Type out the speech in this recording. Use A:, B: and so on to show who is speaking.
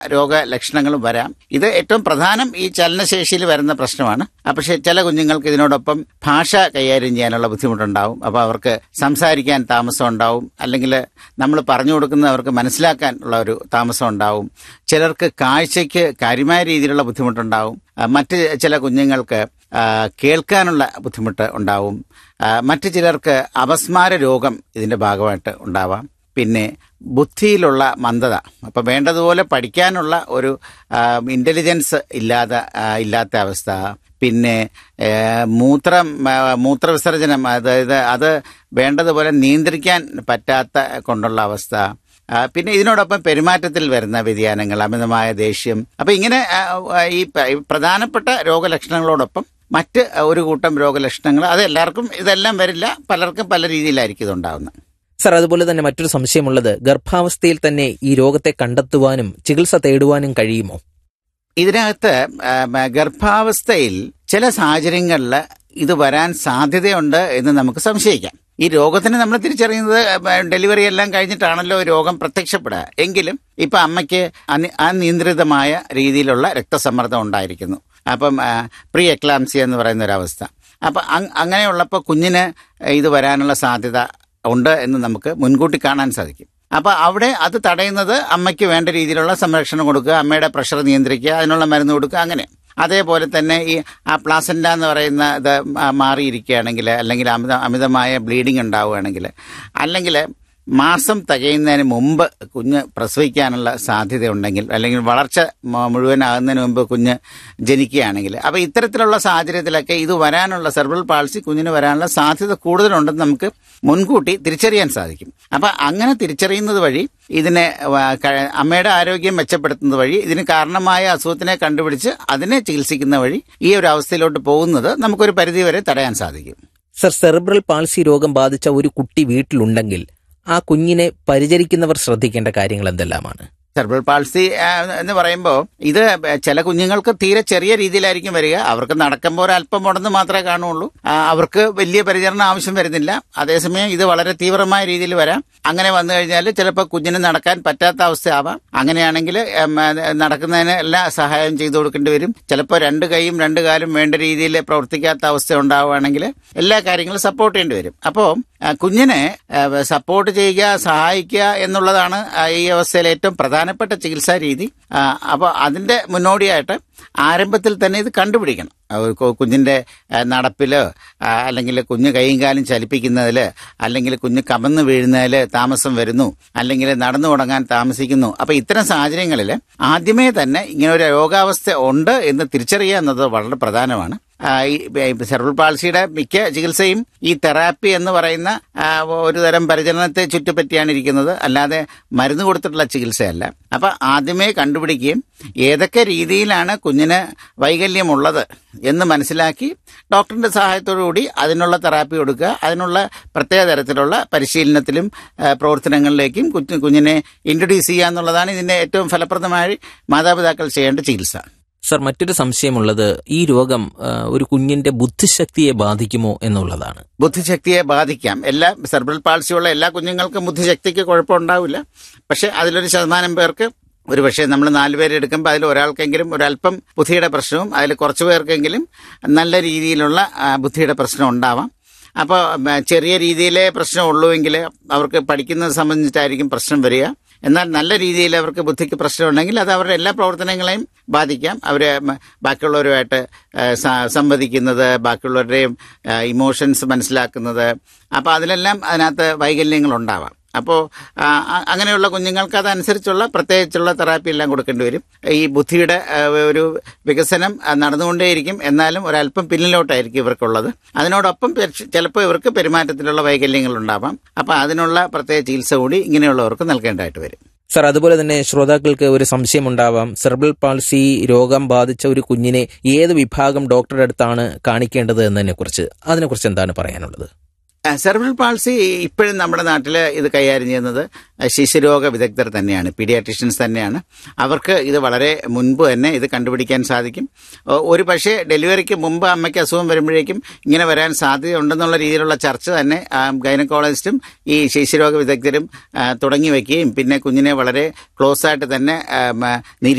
A: രോഗലക്ഷണങ്ങളും വരാം ഇത് ഏറ്റവും പ്രധാനം ഈ ചലനശേഷിയിൽ വരുന്ന പ്രശ്നമാണ് ആ, പക്ഷേ ചില കുഞ്ഞുങ്ങൾക്ക് ഇതിനോടൊപ്പം ഭാഷ കൈകാര്യം ചെയ്യാനുള്ള ബുദ്ധിമുട്ടുണ്ടാവും അപ്പോൾ അവർക്ക് സംസാരിക്കാൻ താമസം ഉണ്ടാവും അല്ലെങ്കിൽ നമ്മൾ പറഞ്ഞു കൊടുക്കുന്നത് അവർക്ക് മനസ്സിലാക്കാൻ ഉള്ള ഒരു താമസം ഉണ്ടാവും ചിലർക്ക് കാഴ്ചയ്ക്ക് കാര്യമായ രീതിയിലുള്ള ബുദ്ധിമുട്ടുണ്ടാവും ആ, മറ്റ് ചില കുഞ്ഞുങ്ങൾക്ക് ആ, കേൾക്കാനുള്ള ബുദ്ധിമുട്ട് ഉണ്ടാവും ആ, മറ്റു ചിലർക്ക് അപസ്മാര രോഗം ഇതിന്റെ ഭാഗമായിട്ട് ഉണ്ടാവാം പിന്നെ ബുദ്ധിയിലുള്ള മന്ദത അപ്പം വേണ്ടതുപോലെ പഠിക്കാനുള്ള ഒരു ഇന്റലിജൻസ് ഇല്ലാതെ ആ, ഇല്ലാത്ത അവസ്ഥ പിന്നെ ഏ, മൂത്രം ആ, മൂത്രവിസർജനം അതായത് അത് വേണ്ടതുപോലെ നിയന്ത്രിക്കാൻ പറ്റാത്ത കൊണ്ടുള്ള അവസ്ഥ ആ, പിന്നെ ഇതിനോടൊപ്പം പെരുമാറ്റത്തിൽ വരുന്ന വ്യതിയാനങ്ങൾ അമിതമായ ദേഷ്യം അപ്പൊ ഇങ്ങനെ ആ, ഈ പ- ഈ പ്രധാനപ്പെട്ട രോഗലക്ഷണങ്ങളോടൊപ്പം മറ്റ് ഒരു കൂട്ടം രോഗലക്ഷണങ്ങൾ അത് എല്ലാവർക്കും ഇതെല്ലാം വരില്ല പലർക്കും പല രീതിയിലായിരിക്കും ഇതുണ്ടാവുന്നത്
B: സർ അതുപോലെ തന്നെ മറ്റൊരു സംശയമുള്ളത് ഗർഭാവസ്ഥയിൽ തന്നെ ഈ രോഗത്തെ കണ്ടെത്തുവാനും ചികിത്സ തേടുവാനും കഴിയുമോ
A: ഇതിനകത്ത് ആ, മ, ഗർഭാവസ്ഥയിൽ ചില സാഹചര്യങ്ങളിൽ ഇത് വരാൻ സാധ്യതയുണ്ട് എന്ന് നമുക്ക് സംശയിക്കാം ഈ രോഗത്തിന് നമ്മൾ തിരിച്ചറിയുന്നത് ആ, ഡെലിവറി എല്ലാം കഴിഞ്ഞിട്ടാണല്ലോ രോഗം പ്രത്യക്ഷപ്പെടുക എങ്കിലും ഇപ്പൊ അമ്മയ്ക്ക് അനി- അനിയന്ത്രിതമായ രീതിയിലുള്ള രക്തസമ്മർദ്ദം ഉണ്ടായിരിക്കുന്നു അപ്പം പ്രീ എക്ലാംസി എന്ന് പറയുന്ന ഒരു അവസ്ഥ അപ്പൊ അങ്- അങ്ങനെയുള്ളപ്പോൾ കുഞ്ഞിന് ഇത് വരാനുള്ള സാധ്യത ഉണ്ട് എന്ന് നമുക്ക് മുൻകൂട്ടി കാണാൻ സാധിക്കും അപ്പൊ അവിടെ അത് തടയുന്നത് അമ്മയ്ക്ക് വേണ്ട രീതിയിലുള്ള സംരക്ഷണം കൊടുക്കുക അമ്മയുടെ പ്രഷർ നിയന്ത്രിക്കുക അതിനുള്ള മരുന്ന് കൊടുക്കുക അങ്ങനെ അതേപോലെ തന്നെ ഈ ആ പ്ലാസന്റ എന്ന് പറയുന്ന ഇത് മാ- മാറിയിരിക്കുകയാണെങ്കിൽ അല്ലെങ്കിൽ അമിത അമിതമായ ബ്ലീഡിംഗ് ഉണ്ടാവുകയാണെങ്കിൽ അല്ലെങ്കിൽ മാസം തികയുന്നതിന് മുമ്പ് കുഞ്ഞ് പ്രസവിക്കാനുള്ള സാധ്യതയുണ്ടെങ്കിൽ അല്ലെങ്കിൽ വളർച്ച മ- മുഴുവനാകുന്നതിന് മുമ്പ് കുഞ്ഞ് ജനിക്കുകയാണെങ്കിൽ അപ്പോൾ ഇത്തരത്തിലുള്ള സാഹചര്യത്തിലൊക്കെ ഇത് വരാനുള്ള സെർബൽ പാൾസി കുഞ്ഞിന് വരാനുള്ള സാധ്യത കൂടുതലുണ്ടെന്ന് നമുക്ക് മുൻകൂട്ടി തിരിച്ചറിയാൻ സാധിക്കും അപ്പം അങ്ങനെ തിരിച്ചറിയുന്നത് വഴി ഇതിനെ വ- ക- അമ്മയുടെ ആരോഗ്യം മെച്ചപ്പെടുത്തുന്നത് വഴി ഇതിന് കാരണമായ അസുഖത്തിനെ കണ്ടുപിടിച്ച് അതിനെ ചികിത്സിക്കുന്ന വഴി ഈ ഒരു അവസ്ഥയിലോട്ട് പോകുന്നത് നമുക്കൊരു പരിധിവരെ തടയാൻ സാധിക്കും
B: സർ സെറിബ്രൽ പാൾസി രോഗം ബാധിച്ച ഒരു കുട്ടി വീട്ടിലുണ്ടെങ്കിൽ ആ കുഞ്ഞിനെ പരിചരിക്കുന്നവർ ശ്രദ്ധിക്കേണ്ട കാര്യങ്ങൾ എന്തെല്ലാമാണ്
A: സെർബൽ പാൾസി ആ, എന്ന് പറയുമ്പോൾ ഇത് ചില കുഞ്ഞുങ്ങൾക്ക് തീരെ ചെറിയ രീതിയിലായിരിക്കും വരിക അവർക്ക് നടക്കുമ്പോൾ ഒരല്പം മുടന്ന് മാത്രമേ കാണുള്ളൂ ആ, അവർക്ക് വലിയ പരിചരണം ആവശ്യം വരുന്നില്ല അതേസമയം ഇത് വളരെ തീവ്രമായ രീതിയിൽ വരാം അങ്ങനെ വന്നു കഴിഞ്ഞാൽ ചിലപ്പോൾ കുഞ്ഞിന് നടക്കാൻ പറ്റാത്ത അവസ്ഥയാവാം അങ്ങനെയാണെങ്കിൽ ഉം, അത് നടക്കുന്നതിന് എല്ലാ സഹായം ചെയ്തു കൊടുക്കേണ്ടി വരും ചിലപ്പോൾ രണ്ട് കൈയും രണ്ട് കാലും വേണ്ട രീതിയിൽ പ്രവർത്തിക്കാത്ത അവസ്ഥ ഉണ്ടാവുകയാണെങ്കിൽ എല്ലാ കാര്യങ്ങളും സപ്പോർട്ട് ചെയ്യേണ്ടി വരും അപ്പോൾ കുഞ്ഞിനെ സപ്പോർട്ട് ചെയ്യുക സഹായിക്കുക എന്നുള്ളതാണ് ആ, ഈ അവസ്ഥയിലെ ഏറ്റവും പ്രധാനപ്പെട്ട ചികിത്സാ രീതി അപ്പോൾ അതിന്റെ മുന്നോടിയായിട്ട് ആരംഭത്തിൽ തന്നെ ഇത് കണ്ടുപിടിക്കണം ആ, ഒരു കു- കുഞ്ഞിന്റെ ആ, നടപ്പിലോ ആ, അല്ലെങ്കിൽ കുഞ്ഞ് കൈയും കാലും ചലിപ്പിക്കുന്നതിൽ അല്ലെങ്കിൽ കുഞ്ഞ് കമന്ന് വീഴുന്നതിൽ താമസം വരുന്നു അല്ലെങ്കിൽ നടന്നു തുടങ്ങാൻ താമസിക്കുന്നു അപ്പൊ ഇത്തരം സാഹചര്യങ്ങളിൽ ആദ്യമേ തന്നെ ഇങ്ങനെ ഒരു രോഗാവസ്ഥ ഉണ്ട് എന്ന് തിരിച്ചറിയുക എന്നത് വളരെ പ്രധാനമാണ് ആ, ഈ സെർബൽ പാൾസിയുടെ മിക്ക ചികിത്സയും ഈ തെറാപ്പി എന്ന് പറയുന്ന ആ, ഒരു തരം പരിചരണത്തെ ചുറ്റിപ്പറ്റിയാണ് ഇരിക്കുന്നത് അല്ലാതെ മരുന്ന് കൊടുത്തിട്ടുള്ള ചികിത്സയല്ല അപ്പൊ ആദ്യമേ കണ്ടുപിടിക്കുകയും ഏതൊക്കെ രീതിയിലാണ് കുഞ്ഞിന് വൈകല്യമുള്ളത് എന്ന് മനസ്സിലാക്കി ഡോക്ടറിന്റെ സഹായത്തോടു കൂടി അതിനുള്ള തെറാപ്പി കൊടുക്കുക അതിനുള്ള പ്രത്യേക തരത്തിലുള്ള പരിശീലനത്തിലും ആ, പ്രവർത്തനങ്ങളിലേക്കും കുഞ്ഞ് കുഞ്ഞിനെ ഇൻട്രൊഡ്യൂസ് ചെയ്യുക എന്നുള്ളതാണ് ഇതിന്റെ ഏറ്റവും ഫലപ്രദമായി മാതാപിതാക്കൾ ചെയ്യേണ്ട ചികിത്സ
B: സർ മറ്റൊരു സംശയമുള്ളത് ഈ രോഗം ആ, ഒരു കുഞ്ഞിന്റെ ബുദ്ധിശക്തിയെ ബാധിക്കുമോ എന്നുള്ളതാണ്
A: ബുദ്ധിശക്തിയെ ബാധിക്കാം എല്ലാ സെർബ്രൽ പാൾസിയുള്ള എല്ലാ കുഞ്ഞുങ്ങൾക്കും ബുദ്ധിശക്തിക്ക് കുഴപ്പമുണ്ടാവില്ല പക്ഷെ അതിലൊരു ശതമാനം പേർക്ക് ഒരു പക്ഷേ നമ്മൾ നാലുപേരെ എടുക്കുമ്പോൾ അതിൽ ഒരാൾക്കെങ്കിലും ഒരല്പം ബുദ്ധിയുടെ പ്രശ്നവും അതിൽ കുറച്ചു പേർക്കെങ്കിലും നല്ല രീതിയിലുള്ള ആ, ബുദ്ധിയുടെ പ്രശ്നം ഉണ്ടാവാം അപ്പോൾ ചെറിയ രീതിയിലേ പ്രശ്നമുള്ളൂവെങ്കിൽ അവർക്ക് പഠിക്കുന്നത് സംബന്ധിച്ചിട്ടായിരിക്കും പ്രശ്നം വരിക എന്നാൽ നല്ല രീതിയിൽ അവർക്ക് ബുദ്ധിക്ക് പ്രശ്നമുണ്ടെങ്കിൽ അത് അവരുടെ എല്ലാ പ്രവർത്തനങ്ങളെയും ബാധിക്കാം അവർ ബാക്കിയുള്ളവരുമായിട്ട് ആ, സ- സംവദിക്കുന്നത് ബാക്കിയുള്ളവരുടെയും ഇമോഷൻസ് മനസ്സിലാക്കുന്നത് അപ്പോൾ അതിലെല്ലാം അതിനകത്ത് വൈകല്യങ്ങൾ ഉണ്ടാവാം അപ്പോൾ അങ്ങനെയുള്ള കുഞ്ഞുങ്ങൾക്ക് അതനുസരിച്ചുള്ള പ്രത്യേകിച്ചുള്ള തെറാപ്പി എല്ലാം കൊടുക്കേണ്ടി വരും ഈ ബുദ്ധിയുടെ ആ, ഒരു വികസനം ആ, നടന്നുകൊണ്ടേയിരിക്കും എന്നാലും ഒരല്പം പിന്നിലോട്ടായിരിക്കും ഇവർക്കുള്ളത് അതിനോടൊപ്പം ചിലപ്പോൾ ഇവർക്ക് പെരുമാറ്റത്തിലുള്ള വൈകല്യങ്ങൾ ഉണ്ടാവാം അപ്പോൾ അതിനുള്ള പ്രത്യേക ചികിത്സ കൂടി ഇങ്ങനെയുള്ളവർക്ക് നൽകേണ്ടതായിട്ട് വരും
B: സർ അതുപോലെ തന്നെ ശ്രോതാക്കൾക്ക് ഒരു സംശയമുണ്ടാവാം സെർബൽ പാൾസി രോഗം ബാധിച്ച ഒരു കുഞ്ഞിനെ ഏത് വിഭാഗം ഡോക്ടറുടെ അടുത്താണ് കാണിക്കേണ്ടത് എന്നതിനെ കുറിച്ച് അതിനെക്കുറിച്ച് എന്താണ് പറയാനുള്ളത്
A: സെർബ്രൽ പാൾസി ഇപ്പോഴും നമ്മുടെ നാട്ടിൽ ഇത് കൈകാര്യം ചെയ്യുന്നത് ശിശുരോഗ വിദഗ്ധർ തന്നെയാണ് പീഡിയാട്രിഷ്യൻസ് തന്നെയാണ് അവർക്ക് ഇത് വളരെ മുൻപ് തന്നെ ഇത് കണ്ടുപിടിക്കാൻ സാധിക്കും ഒ- ഒരു പക്ഷേ ഡെലിവറിക്ക് മുമ്പ് അമ്മയ്ക്ക് അസുഖം വരുമ്പോഴേക്കും ഇങ്ങനെ വരാൻ സാധ്യതയുണ്ടെന്നുള്ള രീതിയിലുള്ള ചർച്ച തന്നെ ഗൈനക്കോളജിസ്റ്റും ഈ ശിശുരോഗ വിദഗ്ധരും ആ, തുടങ്ങി വയ്ക്കുകയും പിന്നെ കുഞ്ഞിനെ വളരെ ക്ലോസ് ആയിട്ട് തന്നെ ആ, മ, നിരീ